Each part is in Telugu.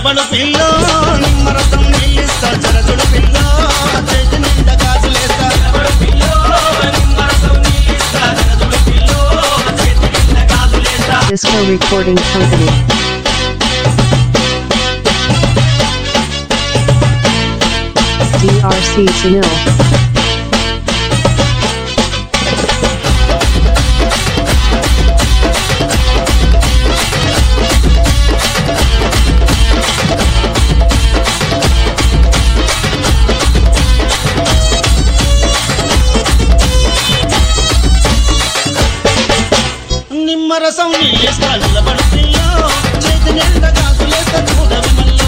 నిలబడు పిల్లో నిమ్మరసం నీళ్ళిస్తా జరజుడు పిల్లో చేతి నిండా గాజులేస్తా Disco Recording Company. DRC Sunil. నిమ్మరసం నీళ్ళిస్తా నిలబడు పిల్లో చేతి నిండా గాజులేస్తా చూడవి మల్లో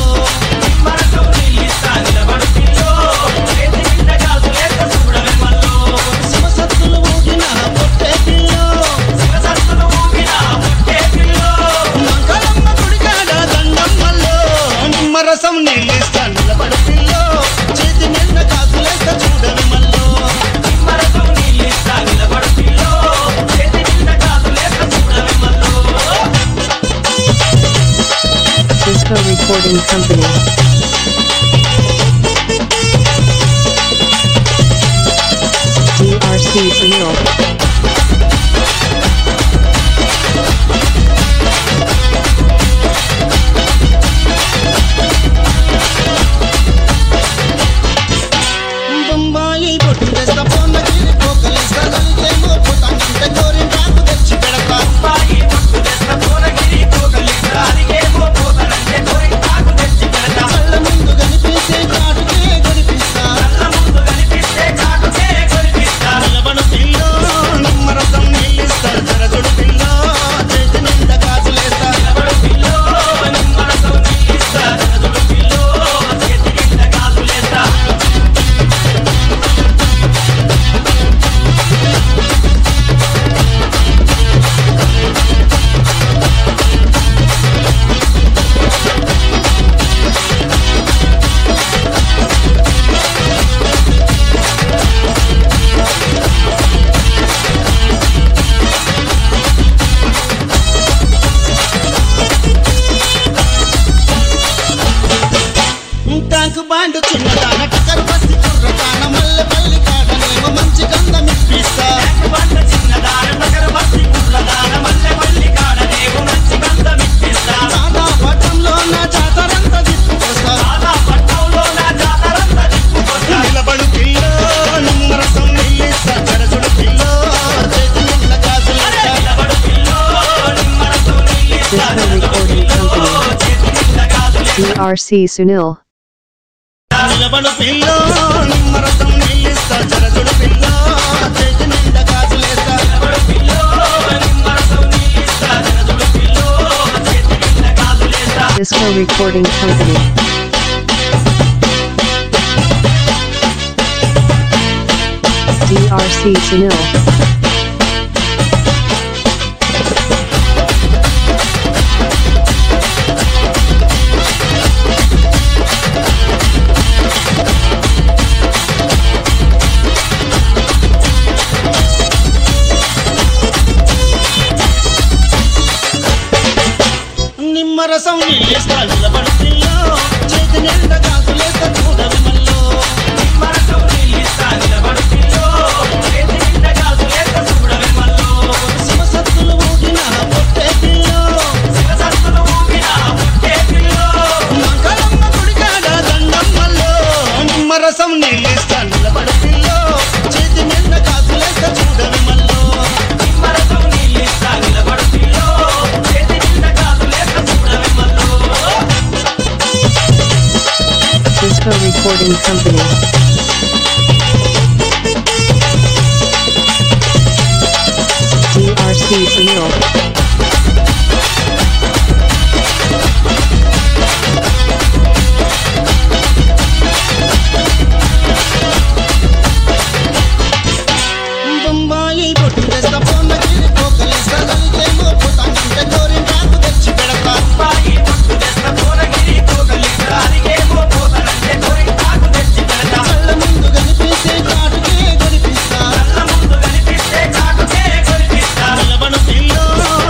శివసత్తులు ఊగిన పొట్టే పిల్లో మంగళమ్మ గుడికాడ దండం మల్లో నిమ్మరసం నీళ్ళిస్తా నిలబడు పిల్లో చేతి నిండా గాజులేస్తా చూడవి మల్లో Disco Recording Company. DRC Sunil. Bombay బొట్టు తెస్తా పొన్నగిరి పోకలిస్తా నలిగేమో పుతానంటే గోరింటాకు తెచ్చి పెడతా కళ్ళ ముందు కనిపించే కాటుకే కనిపిస్తా నిలబడు పిల్లో నిమ్మరసం నీళ్ళిస్తా జరజుడు పిల్లో చేతి నిండా గాజులేస్తా ట్యాంకు బాండు చిన్నదాన టకరు బస్తి కుర్రదాన మల్లె పల్లి కాడనేమో మంచి గంధం ఇప్పిస్తా సాదా పట్టంలో నా జాతరంతా తిప్పుకొస్తా నిలబడు పిల్లో నిమ్మరసం నీళ్ళిస్తా జరజుడు పిల్లో చేతి నిండా గాజులేస్తా Disco Recording Company. DRC Sunil. నిలబడు పిల్లో నిమ్మరసం నీళ్ళిస్తా జరజుడు పిల్లో చేతి నిండా గాజులేస్తా Disco Recording Company. DRC Sunil. నిమ్మరసం నీళ్ళిస్తా నిలబడు పిల్లో చేతి నిండా గాజులేస్తా చూడవి మల్లో శివసత్తులు ఊగిన పొట్టే పిల్లో మంగళమ్మ గుడికాడ దండం మల్లో నిమ్మరసం నీళ్ళిస్తా నిలబడు పిల్లో చేతి నిండా గాజులేస్తా చూడవి మల్లో Disco Recording Company. DRC Sunil. Bombay బొట్టు తెస్తా పొన్నగిరి పోకలిస్తా నలిగేమో పుతానంటే గోరింటాకు తెచ్చి పెడతా కళ్ళ ముందు కనిపించే కాటుకే కనిపిస్తా నిలబడు పిల్లో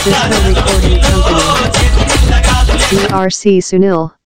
Disco Recording Company. DRC Sunil.